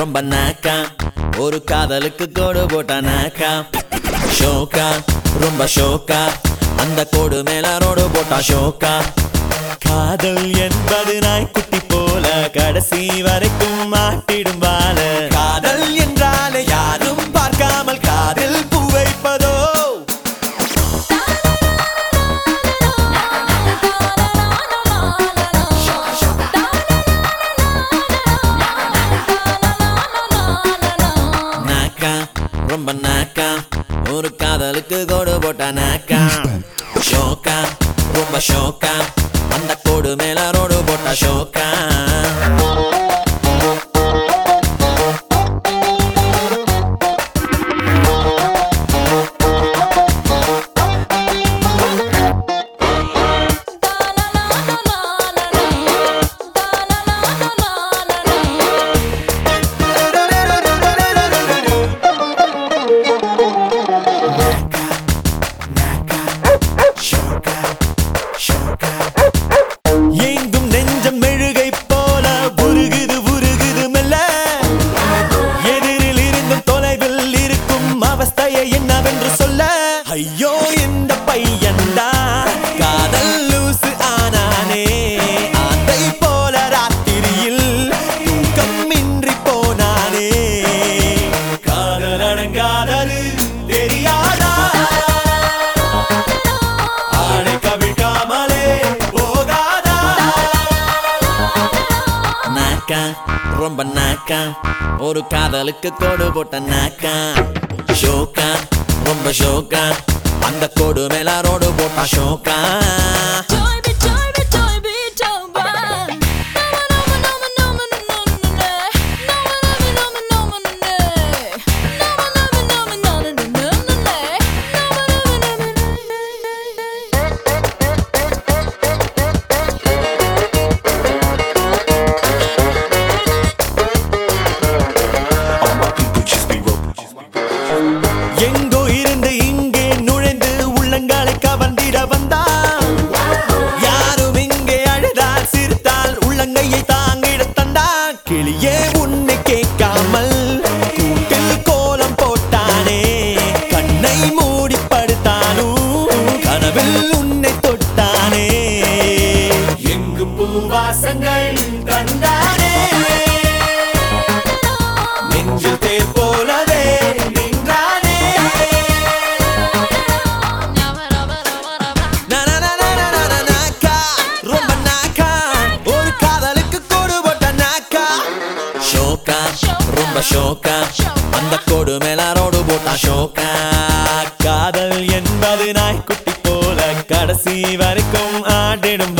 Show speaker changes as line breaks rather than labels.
ரொம்ப நாக்கா ஒரு காதலுக்கு கோடு போட்டா நாக்கா ஷோக்கா ரொம்ப ஷோக்கா அந்த கோடு மேல ரோடு போட்டா ஷோக்கா காதல் என்பது நாய்க்குட்டி போல கடைசி வரைக்கும் மாட்டிடும் வாழ காதல் என்றாலே யாரும் பார்க்காமல் காதில் பூ வைப்பதோ நாக்கா ரொம்ப நாக்கா ஒரு காதலுக்கு கோடு போட்டா நாக்கா ஷோக்கா ரொம்ப ஷோக்கா அந்த கோடு மேல ரோடு போட்டா ஷோக்கா எங்கும் நெஞ்சம் மெழுகை போல உருகுது உருகுது மெல்ல எதிரில் இருந்தும் தொலைவில் இருக்கும் அவஸ்தையை என்னவென்று சொல்ல ஐயோ இந்த பையன்டா காதல் லூசு ஆனானே அதை போல ராத்திரியில் தூக்கம் இன்றி போனானே காதல் அடங்காதது தெரியாதா ஆடை கவிழ்க்காமலே போகாதா நாக்கா ரொம்ப நாக்கா ஒரு காதலுக்கு கோடு போட்ட நாக்கா ஷோக்கா ரொம்ப ஷோக்கா அந்த கோடு மேல ரோடு போட்டா ஷோக்கா
All my people just be rolling.
எங்கோ இருந்து இங்கே நுழைந்து உள்ளங்களை கவர்ந்திட வந்தா யாரும் இங்கே அழுதால் சிரித்தால் உள்ளங்கையை தாங்கிட தந்தா கிளியே உன்னை கேட்காமல் கூட்டில் கோலம் போட்டானே கண்ணை மூடி படுத்தானும் கனவில் உன்னை தொட்டானே எங்கும் பூவாசங்கள் தந்தானே நெஞ்சில் தேர் போலவே நின்றானே நாக்கா, ரொம்ப நாக்கா, ஒரு காதலுக்கு கோடு போட்ட நாக்கா. ஷோக்கா, ரொம்ப ஷோக்கா, அந்த கோடு மேல ரோடு போட்டா ஷோக்கா காதல் என்பது நாய்க்குட்டி போல கடைசி வரைக்கும் ஆடிடும்